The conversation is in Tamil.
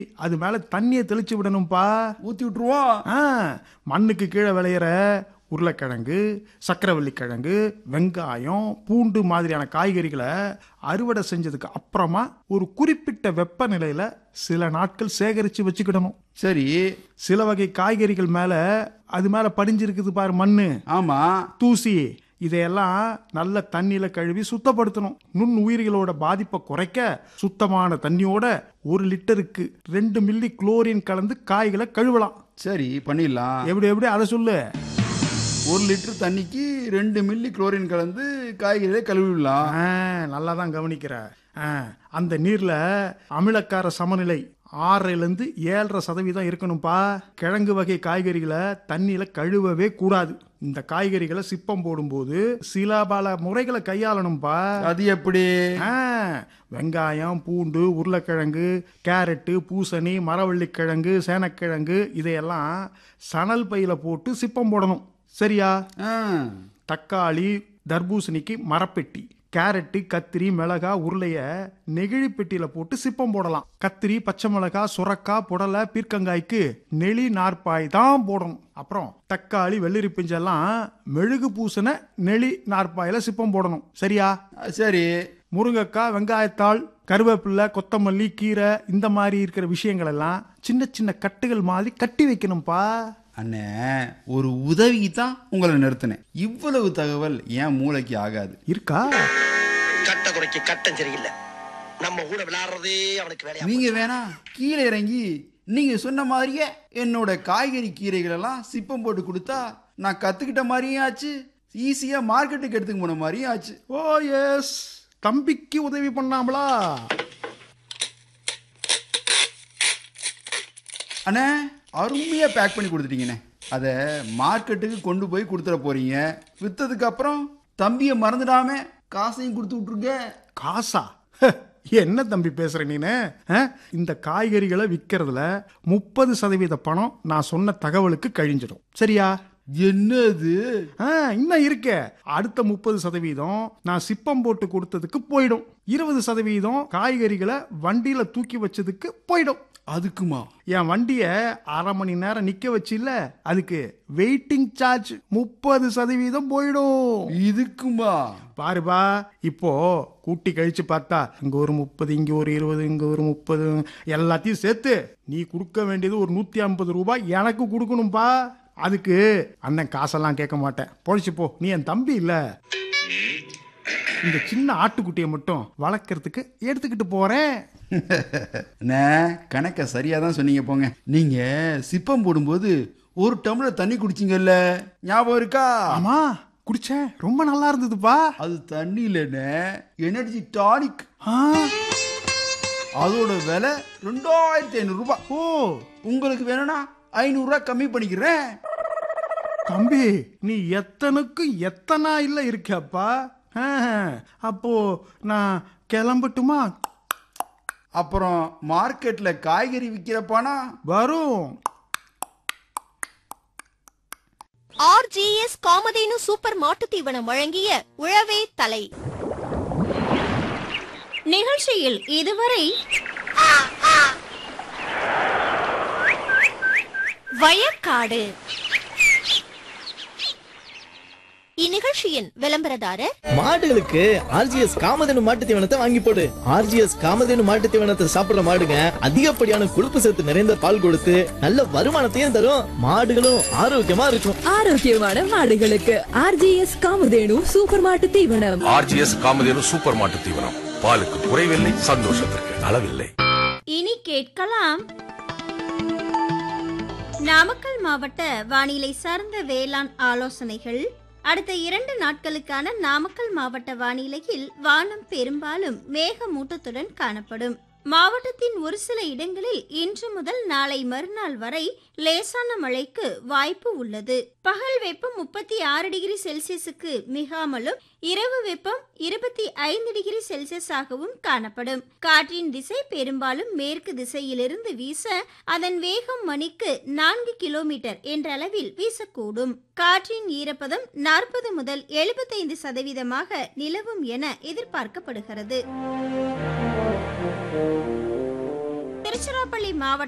அது மேல தண்ணியை தெளிச்சு விடணும்பா ஊத்தி விட்டுருவோம் ஆ மண்ணுக்கு கீழே விளையிற உருளைக்கிழங்கு சக்கரவள்ளி கிழங்கு வெங்காயம் பூண்டு மாதிரியான காய்கறிகளை அறுவடை செஞ்சதுக்கு அப்புறமா ஒரு குறிப்பிட்ட வெப்பநிலையில சில நாட்கள் சேகரித்து வச்சுக்கிடணும் சரி சில வகை காய்கறிகள் மேல அது மேல படிஞ்சிருக்குது பாரு மண்ணு ஆமா தூசி இதையெல்லாம் நல்ல தண்ணியில கழுவி சுத்தப்படுத்தணும் நுண் உயிரிகளோட பாதிப்பை குறைக்க சுத்தமான தண்ணியோட ஒரு லிட்டருக்கு ரெண்டு மில்லி குளோரின் கலந்து காய்களை கழுவலாம் சரி பண்ணிடலாம் எப்படி எப்படி அதை சொல்லு ஒரு லிட்டர் தண்ணிக்கு ரெண்டு மில்லி குளோரின் கலந்து காய்கறிகளை கழுவிடலாம் ஆ, நல்லா தான் கவனிக்கிற ஆ, அந்த நீர்ல அமிலக்கார சமநிலை ஆறிலிருந்து ஏழரை சதவீதம் இருக்கணும்ப்பா கிழங்கு வகை காய்கறிகளை தண்ணியில கழுவவே கூடாது இந்த காய்கறிகளை சிப்பம் போடும்போது சில பல முறைகளை கையாளணும்ப்பா அது எப்படி ஆ, வெங்காயம் பூண்டு உருளைக்கிழங்கு கேரட்டு பூசணி மரவள்ளிக்கிழங்கு சேனக்கிழங்கு இதையெல்லாம் சணல் பையில போட்டு சிப்பம் போடணும் சரியா ஆ, தக்காளி தர்பூசணிக்கு மரப்பெட்டி கேரட்டு கத்திரி மிளகா உருளைய நெகிழி பெட்டியில போட்டு சிப்பம் போடலாம் கத்திரி பச்சை மிளகா சுரக்கா புடலை பீர்க்கங்காய்க்கு நெளி நாற்பாய் தான் போடணும் அப்புறம் தக்காளி வெள்ளரி பிஞ்செல்லாம் மெழுகு பூசின நெளி நாற்பாயில சிப்பம் போடணும் சரியா சரி முருங்கைக்காய் வெங்காயத்தாள் கருவேப்பிலை கொத்தமல்லி கீரை இந்த மாதிரி இருக்கிற விஷயங்கள் எல்லாம் சின்ன சின்ன கட்டுகள் மாதிரி கட்டி வைக்கணும்ப்பா அண்ணே ஒரு உதவிக்கு தான் உங்களை நிறுத்தினேன் இவ்வளவு தகவல் என் மூளைக்கு ஆகாது இருக்கா கட்ட குறைக்கு கட்டம் சரியில்லை நம்ம கூட விளையாடுறதே அவனுக்கு வேலையா நீங்க வேணா கீழே இறங்கி நீங்க சொன்ன மாதிரியே என்னோட காய்கறி கீரைகள் எல்லாம் சிப்பம் போட்டு கொடுத்தா நான் கத்துக்கிட்ட மாதிரியும் ஆச்சு ஈஸியா மார்க்கெட்டுக்கு எடுத்துக்க போன மாதிரியும் ஆச்சு ஓ எஸ் தம்பிக்கு உதவி பண்ணாமலா அண்ணே அருமையா பேக் பண்ணி கொடுத்துட்டீங்கண்ணே அதை மார்க்கெட்டுக்கு கொண்டு போய் கொடுத்துட போறீங்க வித்ததுக்கு அப்புறம் தம்பியை மறந்துடாம காசையும் கொடுத்து விட்டுருங்க காசா ஹ, என்ன தம்பி பேசுற நீனு ஆ? இந்த காய்கறிகளை விற்கிறதுல முப்பது சதவீத பணம் நான் சொன்ன தகவலுக்கு கழிஞ்சிடும் சரியா என்னது ஆ, இன்னும் இருக்கே அடுத்த முப்பது சதவீதம் நான் சிப்பம் போட்டு கொடுத்ததுக்கு போயிடும் இருபது சதவீதம் காய்கறிகளை வண்டியில தூக்கி வச்சதுக்கு போயிடும் அதுக்குமா என் வண்டிய அரை மணி நேரம் நிக்க வச்சில்ல அதுக்கு வெயிட்டிங் சார்ஜ் முப்பது சதவீதம் போயிடும் இதுக்குமா பாருப்பா இப்போ கூட்டி கழிச்சு பார்த்தா இங்க ஒரு முப்பது இங்க ஒரு இருபது இங்க ஒரு முப்பது எல்லாத்தையும் சேர்த்து நீ கொடுக்க வேண்டியது ஒரு நூத்தி ஐம்பது ரூபாய் எனக்கு கொடுக்கணும்பா அதுக்கு அண்ணன் காசெல்லாம் கேட்க மாட்டேன் பொழிச்சு போ நீ என் தம்பி இல்ல இந்த சின்ன ஆட்டுக்குட்டியை மட்டும் வளர்க்கறதுக்கு எடுத்துக்கிட்டு போறேன் அண்ணே கணக்க சரியா தான் சொன்னீங்க போங்க நீங்க சிப்பம் போடும்போது ஒரு டம்ளர் தண்ணி குடிச்சீங்கல்ல ஞாபகம் இருக்கா ஆமா குடிச்சேன் ரொம்ப நல்லா இருந்ததுப்பா அது தண்ணி இல்லைண்ணே எனர்ஜி டானிக் ஆ, அதோட விலை ரெண்டாயிரத்தி ஐநூறு ரூபாய் ஓ உங்களுக்கு வேணும்னா ஐநூறு ரூபாய் கம்மி பண்ணிக்கிறேன் தம்பி நீ எத்தனுக்கு எத்தனா இல்ல இருக்கப்பா ஆ, அப்போ நான் கிளம்பட்டுமா அப்புறம் மார்க்கெட்ல காய்கறி விற்கிறப்பானா வரும் ஆர்ஜிஎஸ் காமதேனு சூப்பர் மாட்டுத் தீவனம் வழங்கிய உழவே தலை நிகழ்ச்சியில் இதுவரை வயக்காடு இந்நிகழ்ச்சியின் விளம்பரதாரர் மாடுகளுக்கு ஆர்ஜிஎஸ் காமதேனு மாட்டு தீவனத்தை வாங்கி போடு ஆர்ஜிஎஸ் காமதேனு மாட்டு தீவனத்தை சாப்பிடுற மாடுங்க அதிகப்படியான கொழுப்பு சத்து நிறைந்த பால் கொடுத்து நல்ல வருமானத்தையும் தரும் மாடுகளும் ஆரோக்கியமா இருக்கும் ஆரோக்கியமான மாடுகளுக்கு ஆர்ஜிஎஸ் காமதேனு சூப்பர் மாட்டு தீவனம் ஆர்ஜிஎஸ் காமதேனு சூப்பர் மாட்டு தீவனம் பாலுக்கு குறைவில்லை சந்தோஷத்திற்கு அளவில்லை இனி கேட்கலாம் நாமக்கல் மாவட்ட வானிலை சார்ந்த வேளாண் ஆலோசனைகள் அடுத்த இரண்டு நாட்களுக்கான நாமக்கல் மாவட்ட வானிலையில் வானம் பெரும்பாலும் மேகமூட்டத்துடன் காணப்படும் மாவட்டத்தின் ஒரு சில இடங்களில் இன்று முதல் நாளை மறுநாள் வரை லேசான மழைக்கு வாய்ப்பு உள்ளது பகல் வெப்பம் முப்பத்தி ஆறு டிகிரி செல்சியஸுக்கு மிகாமலும் இரவு வெப்பம் இருபத்தி ஐந்து டிகிரி செல்சியஸாகவும் காணப்படும் காற்றின் திசை பெரும்பாலும் மேற்கு திசையிலிருந்து வீச அதன் வேகம் மணிக்கு நான்கு கிலோமீட்டர் என்ற அளவில் வீசக்கூடும் காற்றின் ஈரப்பதம் நாற்பது முதல் எழுபத்தைந்து சதவீதமாக நிலவும் என எதிர்பார்க்கப்படுகிறது திருச்சிராப்பள்ளி மாவட்ட